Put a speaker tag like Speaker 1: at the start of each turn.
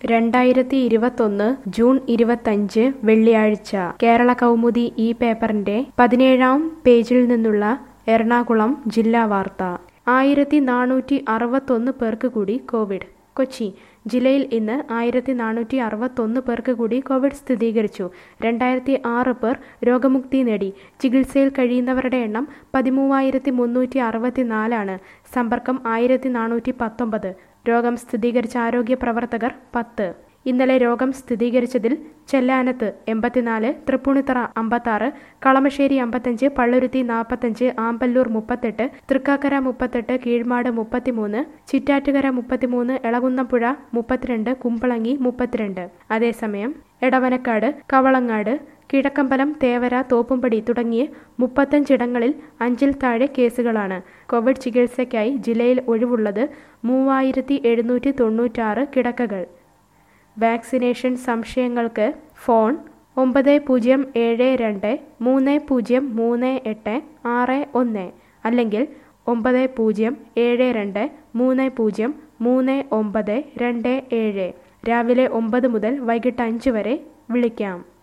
Speaker 1: രണ്ടായിരത്തി ഇരുപത്തൊന്ന് ജൂൺ ഇരുപത്തഞ്ച് വെള്ളിയാഴ്ച കേരള കൗമുദി ഈ പേപ്പറിന്റെ പതിനേഴാം പേജിൽ നിന്നുള്ള എറണാകുളം ജില്ലാ വാർത്ത ആയിരത്തി നാനൂറ്റി അറുപത്തൊന്ന് പേർക്ക് കൂടി കോവിഡ് കൊച്ചി ജില്ലയിൽ ഇന്ന് ആയിരത്തി നാനൂറ്റി അറുപത്തൊന്ന് പേർക്ക് കൂടി കോവിഡ് സ്ഥിരീകരിച്ചു രണ്ടായിരത്തി ആറ് പേർ രോഗമുക്തി നേടി ചികിത്സയിൽ കഴിയുന്നവരുടെ എണ്ണം പതിമൂവായിരത്തി മുന്നൂറ്റി അറുപത്തിനാലാണ് സമ്പർക്കം ആയിരത്തി നാനൂറ്റി പത്തൊമ്പത് രോഗം സ്ഥിരീകരിച്ച ആരോഗ്യ പ്രവർത്തകർ പത്ത് ഇന്നലെ രോഗം സ്ഥിരീകരിച്ചതിൽ ചെല്ലാനത്ത് എൺപത്തിനാല് തൃപ്പൂണിത്തറ അമ്പത്താറ് കളമശ്ശേരി അമ്പത്തഞ്ച് പള്ളുരുത്തി നാൽപ്പത്തഞ്ച് ആമ്പല്ലൂർ മുപ്പത്തെട്ട് തൃക്കാക്കര മുപ്പത്തെട്ട് കീഴ്മാട് മുപ്പത്തിമൂന്ന് ചിറ്റാറ്റുകര മുപ്പത്തിമൂന്ന് എളകുന്നപ്പുഴ മുപ്പത്തിരണ്ട് കുമ്പളങ്ങി മുപ്പത്തിരണ്ട് അതേസമയം എടവനക്കാട് കവളങ്ങാട് കിഴക്കമ്പലം തേവര തോപ്പുംപടി തുടങ്ങിയ മുപ്പത്തഞ്ചിടങ്ങളിൽ അഞ്ചിൽ താഴെ കേസുകളാണ് കോവിഡ് ചികിത്സയ്ക്കായി ജില്ലയിൽ ഒഴിവുള്ളത് മൂവായിരത്തി എഴുന്നൂറ്റി തൊണ്ണൂറ്റാറ് കിടക്കകൾ വാക്സിനേഷൻ സംശയങ്ങൾക്ക് ഫോൺ ഒമ്പത് പൂജ്യം ഏഴ് രണ്ട് മൂന്ന് പൂജ്യം മൂന്ന് എട്ട് ആറ് ഒന്ന് അല്ലെങ്കിൽ ഒമ്പത് പൂജ്യം ഏഴ് രണ്ട് മൂന്ന് പൂജ്യം മൂന്ന് ഒമ്പത് രണ്ട് ഏഴ് രാവിലെ ഒമ്പത് മുതൽ വൈകിട്ട് അഞ്ച് വരെ വിളിക്കാം